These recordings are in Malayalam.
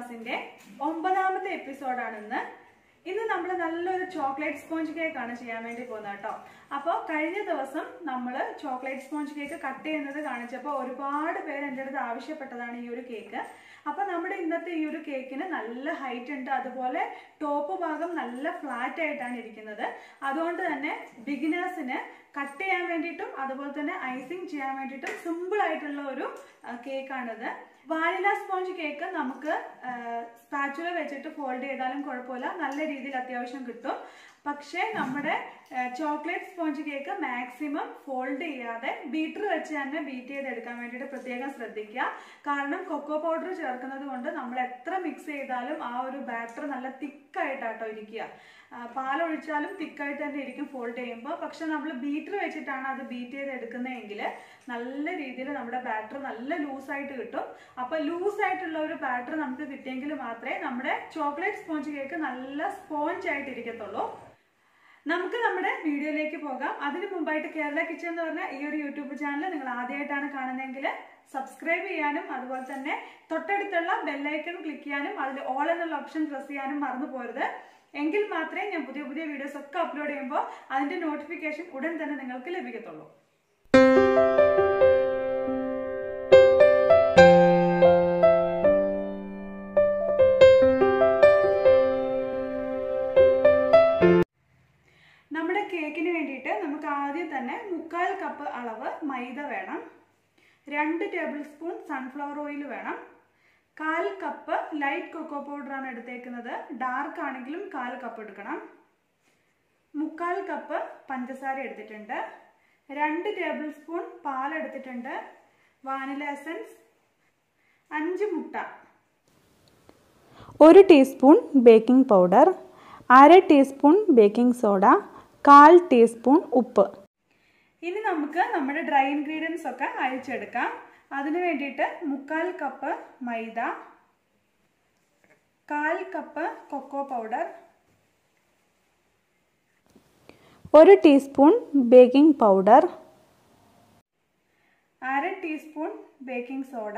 ക്ലാസ്സിന്റെ ഒമ്പതാമത്തെ എപ്പിസോഡാണ് ഇന്ന് ഇന്ന് നമ്മൾ നല്ലൊരു ചോക്ലേറ്റ് സ്പോഞ്ച് കേക്ക് ആണ് ചെയ്യാൻ വേണ്ടി പോകുന്നത് കേട്ടോ അപ്പോൾ കഴിഞ്ഞ ദിവസം നമ്മൾ ചോക്ലേറ്റ് സ്പോഞ്ച് കേക്ക് കട്ട് ചെയ്യുന്നത് കാണിച്ചപ്പോൾ ഒരുപാട് പേര് എൻ്റെ അടുത്ത് ആവശ്യപ്പെട്ടതാണ് ഈ ഒരു കേക്ക് അപ്പോൾ നമ്മുടെ ഇന്നത്തെ ഈ ഒരു കേക്കിന് നല്ല ഹൈറ്റ് ഉണ്ട് അതുപോലെ ടോപ്പ് ഭാഗം നല്ല ഫ്ലാറ്റ് ആയിട്ടാണ് ഇരിക്കുന്നത് അതുകൊണ്ട് തന്നെ ബിഗിനേഴ്സിന് കട്ട് ചെയ്യാൻ വേണ്ടിയിട്ടും അതുപോലെ തന്നെ ഐസിങ് ചെയ്യാൻ വേണ്ടിയിട്ടും സിമ്പിൾ ആയിട്ടുള്ള ഒരു കേക്കാണിത് വാനില സ്പോഞ്ച് കേക്ക് നമുക്ക് സ്പാച്ചുല വെച്ചിട്ട് ഫോൾഡ് ചെയ്താലും കുഴപ്പമില്ല നല്ല രീതിയിൽ അത്യാവശ്യം കിട്ടും പക്ഷേ നമ്മുടെ chocolate sponge cake maximum fold ചെയ്യാതെ ബീറ്റർ വെച്ച് തന്നെ ബീറ്റ് ചെയ്തെടുക്കാൻ വേണ്ടിയിട്ട് പ്രത്യേകം ശ്രദ്ധിക്കുക കാരണം കൊക്കോ പൗഡർ ചേർക്കുന്നത് കൊണ്ട് നമ്മൾ എത്ര മിക്സ് ചെയ്താലും ആ ഒരു ബാറ്റർ നല്ല തിക്കായിട്ടാട്ടോ ഇരിക്കുക പാലൊഴിച്ചാലും തിക്കായിട്ട് തന്നെ ഇരിക്കും ഫോൾഡ് ചെയ്യുമ്പോൾ പക്ഷെ നമ്മൾ ബീറ്റർ വെച്ചിട്ടാണ് അത് ബീറ്റ് ചെയ്ത് എടുക്കുന്നതെങ്കിൽ നല്ല രീതിയിൽ നമ്മുടെ ബാറ്റർ നല്ല ലൂസായിട്ട് കിട്ടും അപ്പൊ ലൂസായിട്ടുള്ള ഒരു ബാറ്റർ നമുക്ക് കിട്ടിയെങ്കിൽ മാത്രമേ നമ്മുടെ ചോക്ലേറ്റ് സ്പോഞ്ച് കേക്ക് നല്ല സ്പോഞ്ച് ആയിട്ട് ഇരിക്കത്തുള്ളൂ നമുക്ക് നമ്മുടെ വീഡിയോയിലേക്ക് പോകാം അതിനു മുമ്പായിട്ട് കേരള കിച്ചൺ എന്ന് പറഞ്ഞ ഈ ഒരു യൂട്യൂബ് ചാനൽ നിങ്ങൾ ആദ്യമായിട്ടാണ് കാണുന്നതെങ്കിൽ സബ്സ്ക്രൈബ് ചെയ്യാനും അതുപോലെ തന്നെ തൊട്ടടുത്തുള്ള ബെല്ലൈക്കൺ ക്ലിക്ക് ചെയ്യാനും അതിൽ ഓൾ എന്നുള്ള ഓപ്ഷൻ പ്രസ് ചെയ്യാനും മറന്നു പോരുത് എങ്കിൽ മാത്രമേ ഞാൻ പുതിയ പുതിയ വീഡിയോസ് ഒക്കെ അപ്ലോഡ് ചെയ്യുമ്പോൾ അതിന്റെ നോട്ടിഫിക്കേഷൻ ഉടൻ തന്നെ നിങ്ങൾക്ക് ലഭിക്കത്തുള്ളൂ നമ്മുടെ കേക്കിന് വേണ്ടിയിട്ട് നമുക്ക് ആദ്യം തന്നെ മുക്കാൽ കപ്പ് അളവ് മൈദ വേണം രണ്ട് ടേബിൾ സ്പൂൺ സൺഫ്ലവർ ഓയിൽ വേണം കാൽ കപ്പ് ലൈറ്റ് കൊക്കോ പൗഡറാണ് എടുത്തേക്കുന്നത് ഡാർക്ക് ആണെങ്കിലും കാൽ കപ്പ് എടുക്കണം മുക്കാൽ കപ്പ് പഞ്ചസാര എടുത്തിട്ടുണ്ട് രണ്ട് ടേബിൾ സ്പൂൺ പാൽ എടുത്തിട്ടുണ്ട് വാനില എസൻസ് അഞ്ച് മുട്ട ഒരു ടീസ്പൂൺ ബേക്കിംഗ് പൗഡർ അര ടീസ്പൂൺ ബേക്കിംഗ് സോഡ കാൽ ടീസ്പൂൺ ഉപ്പ് ഇനി നമുക്ക് നമ്മുടെ ഡ്രൈ ഇൻഗ്രീഡിയൻസ് ഒക്കെ അയച്ചെടുക്കാം അതിന് വേണ്ടിയിട്ട് മുക്കാൽ കപ്പ് മൈദ കാൽ കപ്പ് കൊക്കോ പൗഡർ ഒരു ടീസ്പൂൺ ബേക്കിംഗ് പൗഡർ അര ടീസ്പൂൺ ബേക്കിംഗ് സോഡ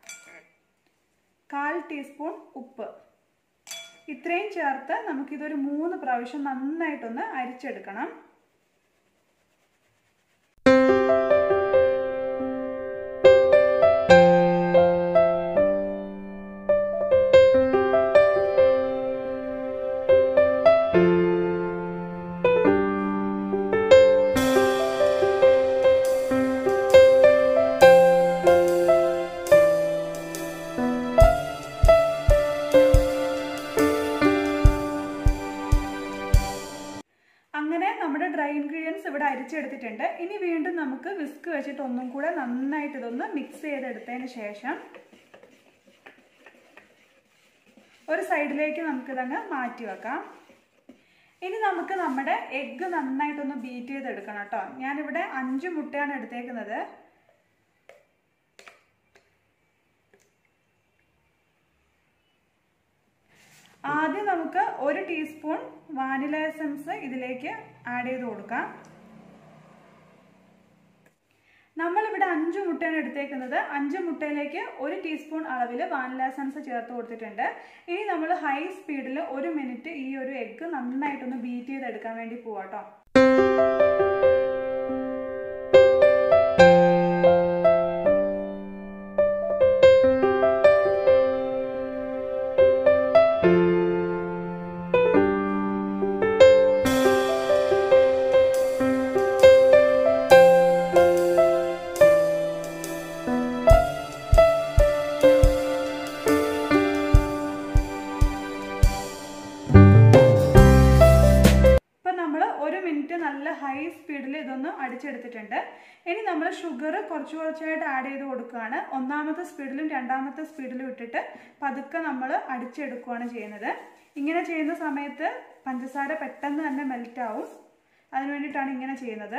കാൽ ടീസ്പൂൺ ഉപ്പ് ഇത്രയും ചേർത്ത് നമുക്കിതൊരു മൂന്ന് പ്രാവശ്യം നന്നായിട്ടൊന്ന് അരിച്ചെടുക്കണം അങ്ങനെ നമ്മുടെ ഡ്രൈ ഇൻഗ്രീഡിയൻസ് ഇവിടെ അരിച്ചെടുത്തിട്ടുണ്ട് ഇനി വീണ്ടും നമുക്ക് വിസ്ക് വെച്ചിട്ട് ഒന്നും കൂടെ നന്നായിട്ട് ഇതൊന്ന് മിക്സ് ചെയ്തെടുത്തതിന് ശേഷം ഒരു സൈഡിലേക്ക് നമുക്കിതങ്ങ് മാറ്റി വെക്കാം ഇനി നമുക്ക് നമ്മുടെ എഗ്ഗ് നന്നായിട്ടൊന്ന് ബീറ്റ് ചെയ്തെടുക്കണം കേട്ടോ ഞാനിവിടെ അഞ്ച് മുട്ടയാണ് എടുത്തേക്കുന്നത് ആദ്യം നമുക്ക് ഒരു ടീസ്പൂൺ വാനില എസൻസ് ഇതിലേക്ക് ആഡ് ചെയ്ത് കൊടുക്കാം നമ്മളിവിടെ അഞ്ച് മുട്ടയാണ് എടുത്തേക്കുന്നത് അഞ്ച് മുട്ടയിലേക്ക് ഒരു ടീസ്പൂൺ അളവിൽ വാനില എസൻസ് ചേർത്ത് കൊടുത്തിട്ടുണ്ട് ഇനി നമ്മൾ ഹൈ സ്പീഡിൽ ഒരു മിനിറ്റ് ഈ ഒരു എഗ്ഗ് നന്നായിട്ടൊന്ന് ബീറ്റ് ചെയ്തെടുക്കാൻ വേണ്ടി പോവാട്ടോ മിനിറ്റ് നല്ല ഹൈ സ്പീഡിൽ ഇതൊന്ന് അടിച്ചെടുത്തിട്ടുണ്ട് ഇനി നമ്മൾ ഷുഗർ കുറച്ച് കുറച്ചായിട്ട് ആഡ് ചെയ്ത് കൊടുക്കുകയാണ് ഒന്നാമത്തെ സ്പീഡിലും രണ്ടാമത്തെ സ്പീഡിലും ഇട്ടിട്ട് പതുക്കെ നമ്മൾ അടിച്ചെടുക്കുകയാണ് ചെയ്യുന്നത് ഇങ്ങനെ ചെയ്യുന്ന സമയത്ത് പഞ്ചസാര പെട്ടെന്ന് തന്നെ മെൽറ്റ് ആവും അതിനു വേണ്ടിയിട്ടാണ് ഇങ്ങനെ ചെയ്യുന്നത്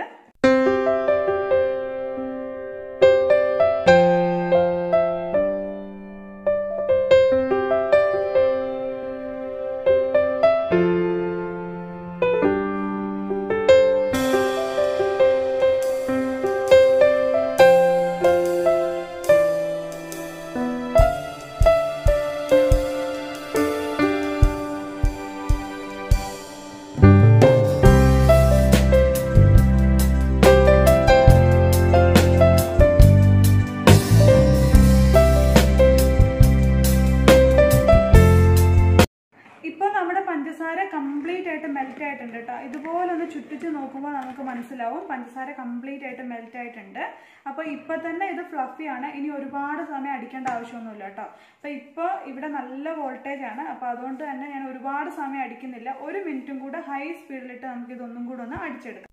പഞ്ചസാര കംപ്ലീറ്റ് ആയിട്ട് മെൽറ്റ് ആയിട്ടുണ്ട് കേട്ടോ ഇതുപോലെ ഒന്ന് ചുറ്റിച്ച് നോക്കുമ്പോൾ നമുക്ക് മനസ്സിലാവും പഞ്ചസാര കംപ്ലീറ്റ് ആയിട്ട് മെൽറ്റ് ആയിട്ടുണ്ട് അപ്പോൾ ഇപ്പൊ തന്നെ ഇത് ഫ്ലഫി ആണ് ഇനി ഒരുപാട് സമയം അടിക്കേണ്ട ആവശ്യമൊന്നുമില്ല കേട്ടോ അപ്പൊ ഇപ്പോൾ ഇവിടെ നല്ല വോൾട്ടേജ് ആണ് അപ്പോൾ അതുകൊണ്ട് തന്നെ ഞാൻ ഒരുപാട് സമയം അടിക്കുന്നില്ല ഒരു മിനിറ്റും കൂടെ ഹൈ സ്പീഡിലിട്ട് നമുക്ക് ഇതൊന്നും കൂടെ ഒന്ന് അടിച്ചെടുക്കാം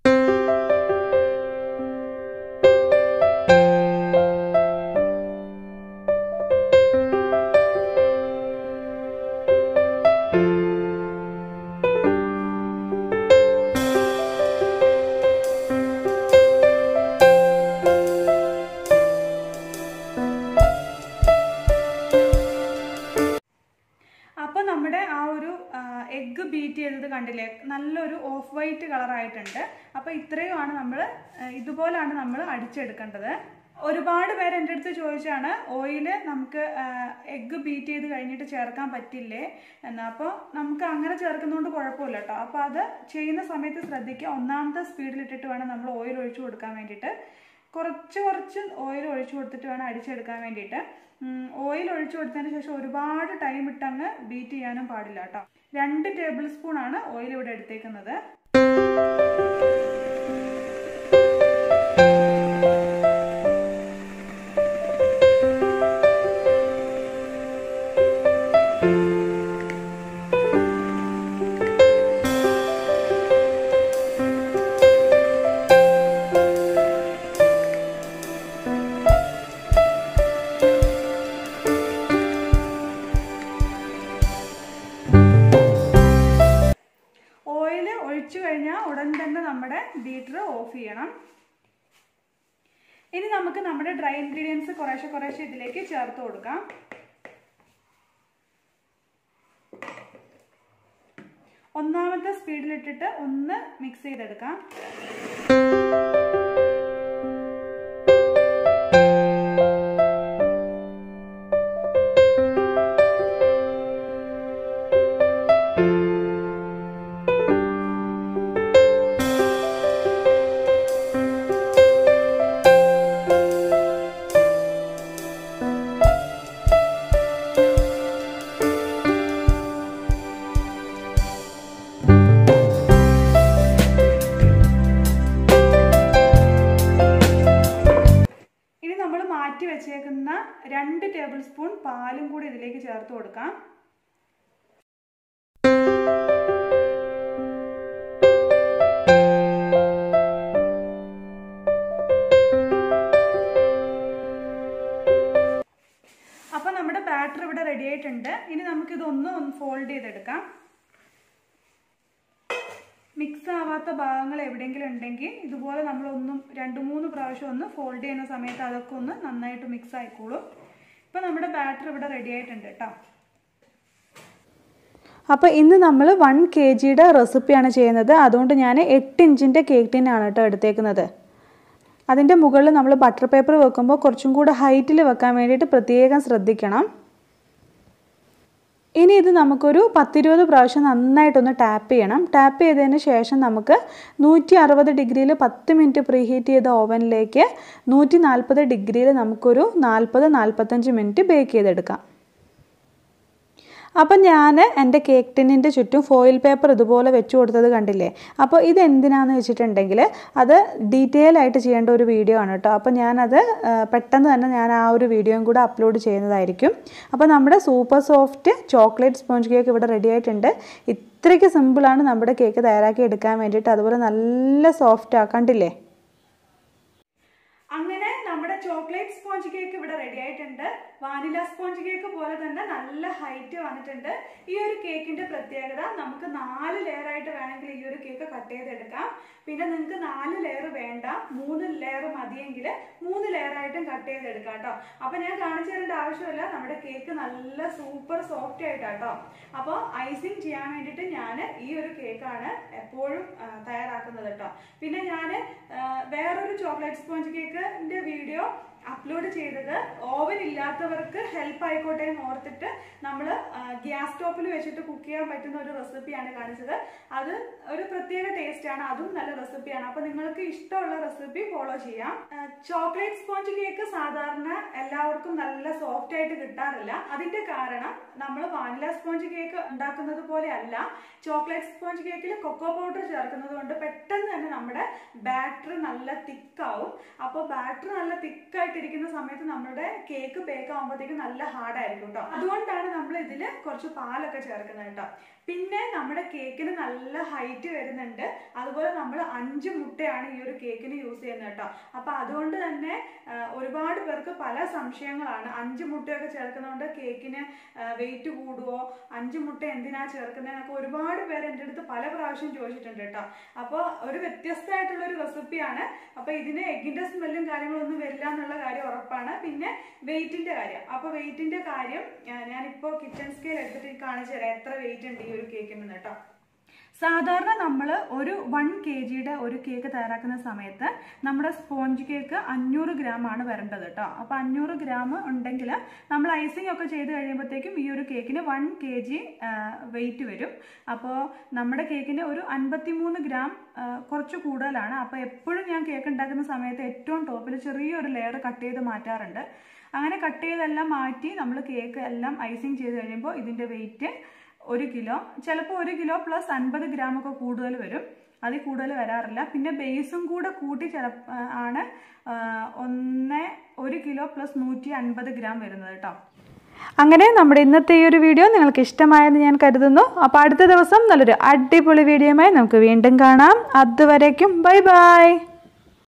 അപ്പോൾ നമ്മുടെ ആ ഒരു എഗ്ഗ് ബീറ്റ് ചെയ്തത് കണ്ടില്ലേ നല്ലൊരു ഓഫ് വൈറ്റ് കളറായിട്ടുണ്ട് അപ്പോൾ ഇത്രയുമാണ് നമ്മൾ ഇതുപോലാണ് നമ്മൾ അടിച്ചെടുക്കേണ്ടത് ഒരുപാട് പേര് എൻ്റെ അടുത്ത് ചോദിച്ചാണ് ഓയിൽ നമുക്ക് എഗ്ഗ് ബീറ്റ് ചെയ്ത് കഴിഞ്ഞിട്ട് ചേർക്കാൻ പറ്റില്ലേ എന്ന് അപ്പോൾ നമുക്ക് അങ്ങനെ ചേർക്കുന്നതുകൊണ്ട് കുഴപ്പമില്ല കേട്ടോ അപ്പോൾ അത് ചെയ്യുന്ന സമയത്ത് ശ്രദ്ധിക്കുക ഒന്നാമത്തെ സ്പീഡിലിട്ടിട്ട് വേണം നമ്മൾ ഓയിൽ ഒഴിച്ചു കൊടുക്കാൻ വേണ്ടിയിട്ട് കുറച്ച് കുറച്ച് ഓയിൽ ഒഴിച്ചു കൊടുത്തിട്ട് വേണം അടിച്ചെടുക്കാൻ വേണ്ടിയിട്ട് ഓയിൽ ഒഴിച്ചു കൊടുത്തതിന് ശേഷം ഒരുപാട് ടൈം ഇട്ടങ്ങ് ബീറ്റ് ചെയ്യാനും പാടില്ല കേട്ടോ രണ്ട് ടേബിൾ സ്പൂൺ ആണ് ഓയിൽ ഇവിടെ എടുത്തേക്കുന്നത് ഓയിൽ ഒഴിച്ചു കഴിഞ്ഞാൽ ഉടൻ തന്നെ നമ്മുടെ ബീറ്റർ ഓഫ് ചെയ്യണം ഇനി നമുക്ക് നമ്മുടെ ഡ്രൈ ഇൻഗ്രീഡിയൻസ് കുറേശ്ശെ കുറേശ്ശെ ഇതിലേക്ക് ചേർത്ത് കൊടുക്കാം ഒന്നാമത്തെ സ്പീഡിലിട്ടിട്ട് ഒന്ന് മിക്സ് ചെയ്തെടുക്കാം ഇനി നമ്മൾ മാറ്റി വെച്ചേക്കുന്ന രണ്ട് ടേബിൾ സ്പൂൺ പാലും കൂടി ഇതിലേക്ക് ചേർത്ത് കൊടുക്കാം അപ്പൊ നമ്മുടെ ബാറ്റർ ഇവിടെ റെഡി ആയിട്ടുണ്ട് ഇനി നമുക്ക് ഇതൊന്ന് ഒന്ന് ഫോൾഡ് ചെയ്തെടുക്കാം മിക്സ് ആവാത്ത ഭാഗങ്ങൾ എവിടെയെങ്കിലും ഉണ്ടെങ്കിൽ ഇതുപോലെ നമ്മളൊന്നും രണ്ട് മൂന്ന് പ്രാവശ്യം ഒന്ന് ഫോൾഡ് ചെയ്യുന്ന സമയത്ത് അതൊക്കെ ഒന്ന് നന്നായിട്ട് മിക്സ് ആയിക്കോളും ഇപ്പം നമ്മുടെ ബാറ്റർ ഇവിടെ റെഡി ആയിട്ടുണ്ട് കേട്ടോ അപ്പോൾ ഇന്ന് നമ്മൾ വൺ കെ ജിയുടെ റെസിപ്പിയാണ് ചെയ്യുന്നത് അതുകൊണ്ട് ഞാൻ എട്ട് ഇഞ്ചിൻ്റെ കേക്ക് ടിന്നാണ് കേട്ടോ എടുത്തേക്കുന്നത് അതിൻ്റെ മുകളിൽ നമ്മൾ ബട്ടർ പേപ്പർ വെക്കുമ്പോൾ കുറച്ചും കൂടെ ഹൈറ്റിൽ വെക്കാൻ വേണ്ടിയിട്ട് പ്രത്യേകം ശ്രദ്ധിക്കണം ഇനി ഇത് നമുക്കൊരു പത്തിരുപത് പ്രാവശ്യം നന്നായിട്ടൊന്ന് ടാപ്പ് ചെയ്യണം ടാപ്പ് ചെയ്തതിന് ശേഷം നമുക്ക് നൂറ്റി അറുപത് ഡിഗ്രിയിൽ പത്ത് മിനിറ്റ് പ്രീ ഹീറ്റ് ചെയ്ത ഓവനിലേക്ക് നൂറ്റി നാൽപ്പത് ഡിഗ്രിയിൽ നമുക്കൊരു നാൽപ്പത് നാൽപ്പത്തഞ്ച് മിനിറ്റ് ബേക്ക് ചെയ്തെടുക്കാം അപ്പം ഞാൻ എൻ്റെ കേക്ക് ടിന്നിൻ്റെ ചുറ്റും ഫോയിൽ പേപ്പർ ഇതുപോലെ വെച്ച് കൊടുത്തത് കണ്ടില്ലേ അപ്പോൾ ഇത് എന്തിനാന്ന് വെച്ചിട്ടുണ്ടെങ്കിൽ അത് ഡീറ്റെയിൽ ആയിട്ട് ചെയ്യേണ്ട ഒരു വീഡിയോ ആണ് കേട്ടോ അപ്പോൾ ഞാനത് ആ, പെട്ടെന്ന് തന്നെ ഞാൻ ആ ഒരു വീഡിയോയും കൂടെ അപ്ലോഡ് ചെയ്യുന്നതായിരിക്കും അപ്പോൾ നമ്മുടെ super soft chocolate sponge cake ഇവിടെ റെഡി ആയിട്ടുണ്ട് ഇത്രയ്ക്ക് സിമ്പിളാണ് നമ്മുടെ കേക്ക് തയ്യാറാക്കി എടുക്കാൻ വേണ്ടിയിട്ട് അതുപോലെ നല്ല സോഫ്റ്റ് ആക്കണ്ടില്ലേ അങ്ങനെ നമ്മുടെ ചോക്ലേറ്റ് സ്പോഞ്ച് കേക്ക് ഇവിടെ റെഡി ആയിട്ടുണ്ട് വാനില സ്പോഞ്ച് കേക്ക് പോലെ തന്നെ നല്ല ഹൈറ്റ് വന്നിട്ടുണ്ട് ഈ ഒരു കേക്കിന്റെ പ്രത്യേകത നമുക്ക് നാല് ലെയർ ആയിട്ട് വേണമെങ്കിൽ ഈ ഒരു കേക്ക് കട്ട് ചെയ്തെടുക്കാം പിന്നെ നിങ്ങൾക്ക് നാല് ലെയർ വേണ്ട മൂന്ന് ലെയർ മതിയെങ്കിൽ മൂന്ന് ലെയർ ആയിട്ടും കട്ട് ചെയ്തെടുക്കാം കേട്ടോ അപ്പൊ ഞാൻ കാണിച്ചു തരേണ്ട ആവശ്യമില്ല നമ്മുടെ കേക്ക് നല്ല സൂപ്പർ സോഫ്റ്റ് ആയിട്ടാട്ടോ അപ്പോൾ ഐസിങ് ചെയ്യാൻ വേണ്ടിയിട്ട് ഞാൻ ഈ ഒരു കേക്കാണ് എപ്പോഴും ആ, തയ്യാറാക്കുന്നത് കേട്ടോ പിന്നെ ഞാൻ വേറൊരു ചോക്ലേറ്റ് സ്പോഞ്ച് കേക്കിന്റെ വീഡിയോ അപ്ലോഡ് ചെയ്തത് ഓവൻ ഇല്ലാത്തവർക്ക് ഹെൽപ്പ് ആയിക്കോട്ടെ എന്ന് ഓർത്തിട്ട് നമ്മൾ ഗ്യാസ് സ്റ്റോപ്പിൽ വെച്ചിട്ട് കുക്ക് ചെയ്യാൻ പറ്റുന്ന ഒരു റെസിപ്പിയാണ് കാണിച്ചത് അത് ഒരു പ്രത്യേക ടേസ്റ്റ് ആണ് അതും നല്ല റെസിപ്പിയാണ് അപ്പൊ നിങ്ങൾക്ക് ഇഷ്ടമുള്ള റെസിപ്പി ഫോളോ ചെയ്യാം ചോക്ലേറ്റ് സ്പോഞ്ച് കേക്ക് സാധാരണ എല്ലാവർക്കും നല്ല സോഫ്റ്റ് ആയിട്ട് കിട്ടാറില്ല അതിന്റെ കാരണം നമ്മൾ വാനില സ്പോഞ്ച് കേക്ക് ഉണ്ടാക്കുന്നത് പോലെ അല്ല ചോക്ലേറ്റ് സ്പോഞ്ച് കേക്കിൽ കൊക്കോ പൗഡർ ചേർക്കുന്നത് കൊണ്ട് പെട്ടെന്ന് തന്നെ നമ്മുടെ ബാറ്റർ നല്ല തിക്കാവും അപ്പോൾ ബാറ്റർ നല്ല തിക്കായിട്ടിരിക്കുന്ന സമയത്ത് നമ്മുടെ കേക്ക് ബേക്ക് ആകുമ്പോഴത്തേക്കും നല്ല ഹാർഡായിരിക്കും കേട്ടോ അതുകൊണ്ടാണ് നമ്മൾ ഇതിൽ കുറച്ച് പാലൊക്കെ ചേർക്കുന്നത് കേട്ടോ പിന്നെ നമ്മുടെ കേക്കിന് നല്ല ഹൈറ്റ് വരുന്നുണ്ട് അതുപോലെ നമ്മൾ അഞ്ച് മുട്ടയാണ് ഈ ഒരു കേക്കിന് യൂസ് ചെയ്യുന്നത് കേട്ടോ അപ്പൊ അതുകൊണ്ട് തന്നെ ആ, ഒരുപാട് പേർക്ക് പല സംശയങ്ങളാണ് അഞ്ച് മുട്ടയൊക്കെ ചേർക്കുന്നതുകൊണ്ട് കേക്കിന് വെയിറ്റ് കൂടുവോ അഞ്ച് മുട്ട എന്തിനാ ചേർക്കുന്നതെന്നൊക്കെ ഒരുപാട് പേര് എൻ്റെ അടുത്ത് പല പ്രാവശ്യം ചോദിച്ചിട്ടുണ്ട് കേട്ടോ അപ്പോൾ ഒരു വ്യത്യസ്തമായിട്ടുള്ള ഒരു റെസിപ്പിയാണ് അപ്പോൾ ഇതിന് എഗ്ഗിന്റെ സ്മെല്ലും കാര്യങ്ങളൊന്നും വരില്ല എന്നുള്ള കാര്യം ഉറപ്പാണ് പിന്നെ വെയിറ്റിന്റെ കാര്യം അപ്പോൾ വെയിറ്റിന്റെ കാര്യം ആ, ഞാനിപ്പോൾ കിച്ചൺ സ്കെയിൽ എടുത്തിട്ട് കാണിച്ചു തരാം എത്ര വെയിറ്റ് ഉണ്ട് ഈ ഒരു കേക്കിന് കേട്ടോ സാധാരണ നമ്മൾ ഒരു വൺ കെ ജിയുടെ ഒരു കേക്ക് തയ്യാറാക്കുന്ന സമയത്ത് നമ്മുടെ സ്പോഞ്ച് കേക്ക് അഞ്ഞൂറ് ഗ്രാം ആണ് വരേണ്ടത് കേട്ടോ അപ്പോൾ അഞ്ഞൂറ് ഗ്രാം ഉണ്ടെങ്കിൽ നമ്മൾ ഐസിംഗ് ഒക്കെ ചെയ്ത് കഴിയുമ്പോഴത്തേക്കും ഈ ഒരു കേക്കിന് വൺ കെ ജി വെയിറ്റ് വരും അപ്പോൾ നമ്മുടെ കേക്കിന് ഒരു അൻപത്തിമൂന്ന് ഗ്രാം ആ, കുറച്ച് കൂടുതലാണ് അപ്പോൾ എപ്പോഴും ഞാൻ കേക്ക് ഉണ്ടാക്കുന്ന സമയത്ത് ഏറ്റവും ടോപ്പിൽ ചെറിയൊരു ലെയർ കട്ട് ചെയ്ത് മാറ്റാറുണ്ട് അങ്ങനെ കട്ട് ചെയ്തെല്ലാം മാറ്റി നമ്മൾ കേക്ക് എല്ലാം ഐസിങ് ചെയ്ത് കഴിയുമ്പോൾ ഇതിൻ്റെ വെയിറ്റ് ഒരു കിലോ ചിലപ്പോൾ ഒരു കിലോ പ്ലസ് അൻപത് ഗ്രാം ഒക്കെ കൂടുതൽ വരും അതിൽ കൂടുതൽ വരാറില്ല പിന്നെ ബേസും കൂടെ കൂട്ടി ചില ആണ് ആ, ഒന്ന് ഒരു കിലോ പ്ലസ് നൂറ്റി അൻപത് ഗ്രാം വരുന്നത് കേട്ടോ അങ്ങനെ നമ്മുടെ ഇന്നത്തെ ഈ ഒരു വീഡിയോ നിങ്ങൾക്ക് ഇഷ്ടമായെന്ന് ഞാൻ കരുതുന്നു അപ്പോൾ അടുത്ത ദിവസം നല്ലൊരു അടിപൊളി വീഡിയോയുമായി നമുക്ക് വീണ്ടും കാണാം അതുവരേക്കും ബൈ ബൈ